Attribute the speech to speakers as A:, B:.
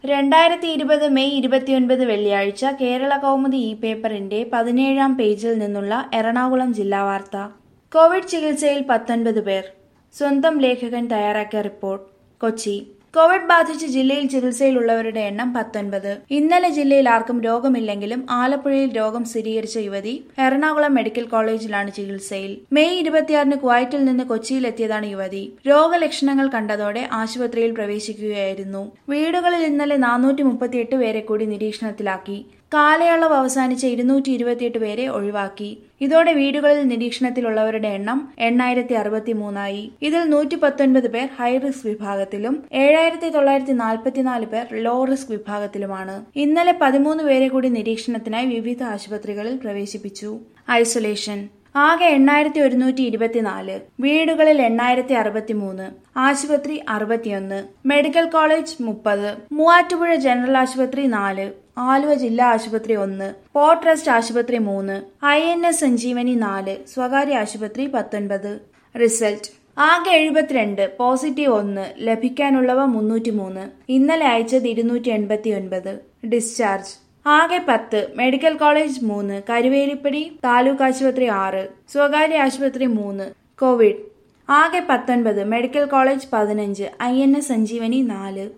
A: രണ്ടായിരത്തി ഇരുപത് മെയ് ഇരുപത്തിയൊൻപത് വെള്ളിയാഴ്ച കേരള കൗമുദി ഇ പേപ്പറിന്റെ പതിനേഴാം പേജിൽ നിന്നുള്ള എറണാകുളം ജില്ലാ വാർത്ത കോവിഡ് ചികിത്സയിൽ പത്തൊൻപത് പേർ സ്വന്തം ലേഖകൻ തയ്യാറാക്കിയ റിപ്പോർട്ട് കൊച്ചി കോവിഡ് ബാധിച്ച് ജില്ലയിൽ ചികിത്സയിലുള്ളവരുടെ എണ്ണം പത്തൊൻപത് ഇന്നലെ ജില്ലയിൽ ആർക്കും രോഗമില്ലെങ്കിലും ആലപ്പുഴയിൽ രോഗം സ്ഥിരീകരിച്ച യുവതി എറണാകുളം മെഡിക്കൽ കോളേജിലാണ് ചികിത്സയിൽ മെയ് ഇരുപത്തിയാറിന് കുവൈറ്റിൽ നിന്ന് കൊച്ചിയിലെത്തിയതാണ് യുവതി രോഗലക്ഷണങ്ങൾ കണ്ടതോടെ ആശുപത്രിയിൽ പ്രവേശിക്കുകയായിരുന്നു വീടുകളിൽ ഇന്നലെ നാനൂറ്റി മുപ്പത്തിയെട്ട് പേരെ കൂടി നിരീക്ഷണത്തിലാക്കി കാലയളവ് അവസാനിച്ച ഇരുന്നൂറ്റി ഇരുപത്തിയെട്ട് പേരെ ഒഴിവാക്കി ഇതോടെ വീടുകളിൽ നിരീക്ഷണത്തിലുള്ളവരുടെ എണ്ണം എണ്ണായിരത്തി അറുപത്തി മൂന്നായി ഇതിൽ നൂറ്റി പത്തൊൻപത് പേർ ഹൈറിസ്ക് വിഭാഗത്തിലും ഏഴായിരത്തി തൊള്ളായിരത്തി നാൽപ്പത്തിനാല് പേർ ലോ റിസ്ക് വിഭാഗത്തിലുമാണ് ഇന്നലെ പതിമൂന്ന് പേരെ കൂടി നിരീക്ഷണത്തിനായി വിവിധ ആശുപത്രികളിൽ പ്രവേശിപ്പിച്ചു ഐസൊലേഷൻ ആകെ എണ്ണായിരത്തി ഒരുന്നൂറ്റി ഇരുപത്തിനാല് വീടുകളിൽ എണ്ണായിരത്തി അറുപത്തി മൂന്ന് ആശുപത്രി അറുപത്തിയൊന്ന് മെഡിക്കൽ കോളേജ് മുപ്പത് മൂവാറ്റുപുഴ ജനറൽ ആശുപത്രി നാല് ആലുവ ജില്ലാ ആശുപത്രി ഒന്ന് പോർട്ട് ട്രസ്റ്റ് ആശുപത്രി മൂന്ന് ഐ എൻ എസ് സഞ്ജീവനി നാല് സ്വകാര്യ ആശുപത്രി പത്തൊൻപത് റിസൾട്ട് ആകെ എഴുപത്തിരണ്ട് പോസിറ്റീവ് ഒന്ന് ലഭിക്കാനുള്ളവ മുന്നൂറ്റി മൂന്ന് ഇന്നലെ അയച്ചത് ഇരുന്നൂറ്റി എൺപത്തി ഒൻപത് ഡിസ്ചാർജ് ആകെ പത്ത് മെഡിക്കൽ കോളേജ് മൂന്ന് കരുവേലിപ്പടി താലൂക്ക് ആശുപത്രി ആറ് സ്വകാര്യ ആശുപത്രി മൂന്ന് കോവിഡ് ആകെ പത്തൊൻപത് മെഡിക്കൽ കോളേജ് പതിനഞ്ച് ഐ എൻ എസ് സഞ്ജീവനി നാല്